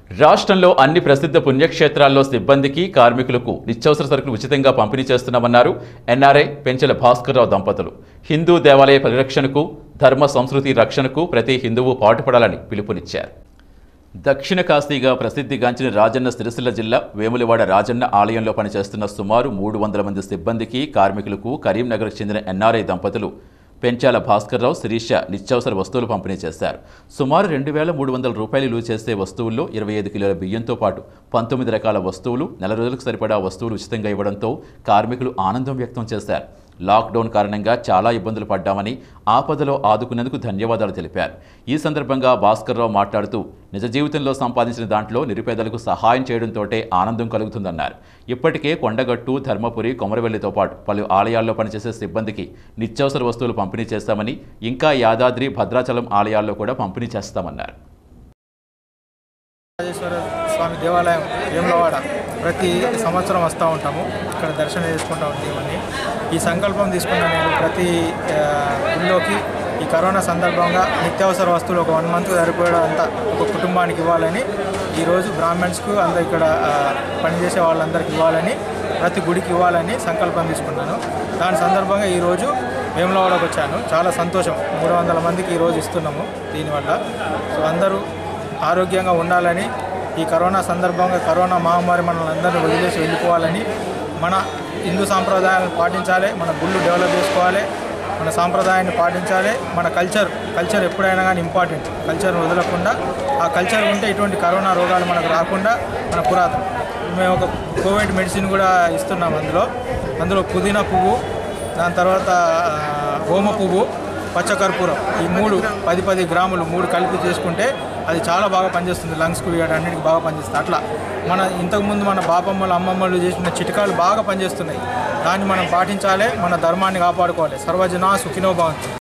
రాష్ట్రంలో అన్ని ప్రసిద్ధ పుణ్యక్షేత్రాల్లో సిబ్బందికి కార్మికులకు నిత్యావసర సరుకులు ఉచితంగా పంపిణీ చేస్తున్నామన్నారు ఎన్ఆర్ఐ పెంచెల భాస్కర్రావు దంపతులు హిందూ దేవాలయ పరిరక్షణకు ధర్మ సంస్కృతి రక్షణకు ప్రతి హిందువు పాటుపడాలని పిలుపునిచ్చారు దక్షిణ కాశీగా ప్రసిద్ధిగాంచిన రాజన్న సిరిసిల్ల జిల్లా వేములవాడ రాజన్న ఆలయంలో పనిచేస్తున్న సుమారు మూడు వందల మంది సిబ్బందికి కార్మికులకు కరీంనగర్కు చెందిన ఎన్ఆర్ఐ దంపతులు పెంచాల భాస్కర్రావు శిరీష నిత్యావసర వస్తువులు పంపిణీ చేశారు సుమారు రెండు వేల మూడు వందల రూపాయలు విలువ చేసే వస్తువుల్లో ఇరవై ఐదు కిలోల బియ్యంతో పాటు పంతొమ్మిది రకాల వస్తువులు నెల రోజులకు సరిపడా వస్తువులు ఉచితంగా ఇవ్వడంతో కార్మికులు ఆనందం వ్యక్తం చేశారు లాక్డౌన్ కారణంగా చాలా ఇబ్బందులు పడ్డామని ఆపదలో ఆదుకునేందుకు ధన్యవాదాలు తెలిపారు ఈ సందర్భంగా భాస్కర్రావు మాట్లాడుతూ నిజ జీవితంలో సంపాదించిన దాంట్లో నిరుపేదలకు సహాయం చేయడంతోటే ఆనందం కలుగుతుందన్నారు ఇప్పటికే కొండగట్టు ధర్మపురి కొమరవెల్లితో పాటు పలు ఆలయాల్లో పనిచేసే సిబ్బందికి నిత్యావసర వస్తువులు పంపిణీ చేస్తామని ఇంకా యాదాద్రి భద్రాచలం ఆలయాల్లో కూడా పంపిణీ చేస్తామన్నారు రాజేశ్వర స్వామి దేవాలయం వేములవాడ ప్రతి సంవత్సరం వస్తూ ఉంటాము ఇక్కడ దర్శనం చేసుకుంటూ ఉంటామని ఈ సంకల్పం తీసుకున్న నేను ప్రతి ఆ, గుళ్ళోకి ఈ కరోనా సందర్భంగా నిత్యావసర వస్తువులు ఒక వన్ మంత్ సరిపోయేంత ఒక కుటుంబానికి ఇవ్వాలని ఈరోజు బ్రాహ్మణ్స్కు అందరూ ఇక్కడ ఆ, పనిచేసే వాళ్ళందరికీ ఇవ్వాలని ప్రతి గుడికి ఇవ్వాలని సంకల్పం తీసుకున్నాను దాని సందర్భంగా ఈరోజు వేములవాడకు వచ్చాను చాలా సంతోషం మూడు వందల మందికి ఈరోజు ఇస్తున్నాము దీనివల్ల సో అందరూ ఆరోగ్యంగా ఉండాలని ఈ కరోనా సందర్భంగా కరోనా మహమ్మారి మనల్ని అందరినీ వదిలేసి వెళ్ళిపోవాలని మన హిందూ సాంప్రదాయాలను పాటించాలి మన గుళ్ళు డెవలప్ చేసుకోవాలి మన సాంప్రదాయాన్ని పాటించాలి మన కల్చర్ కల్చర్ ఎప్పుడైనా కానీ ఇంపార్టెంట్ కల్చర్ని వదలకుండా ఆ కల్చర్ ఉంటే ఇటువంటి కరోనా రోగాలు మనకు రాకుండా మన పురాతనం మేము ఒక కోవిడ్ మెడిసిన్ కూడా ఇస్తున్నాం అందులో అందులో పుదీనా పువ్వు దాని తర్వాత ఆ, ఓమ పువ్వు పచ్చకర్పూరం ఈ మూడు పది పది గ్రాములు మూడు కలిపి చేసుకుంటే అది చాలా బాగా పనిచేస్తుంది లంగ్స్కి అన్నిటికి బాగా పనిచేస్తుంది అట్లా మన ఇంతకుముందు మన బాపమ్మలు అమ్మమ్మలు చేసిన చిట్కాలు బాగా పనిచేస్తున్నాయి దాన్ని మనం పాటించాలి మన ధర్మాన్ని కాపాడుకోవాలి సర్వజనా సుఖినో భవంతు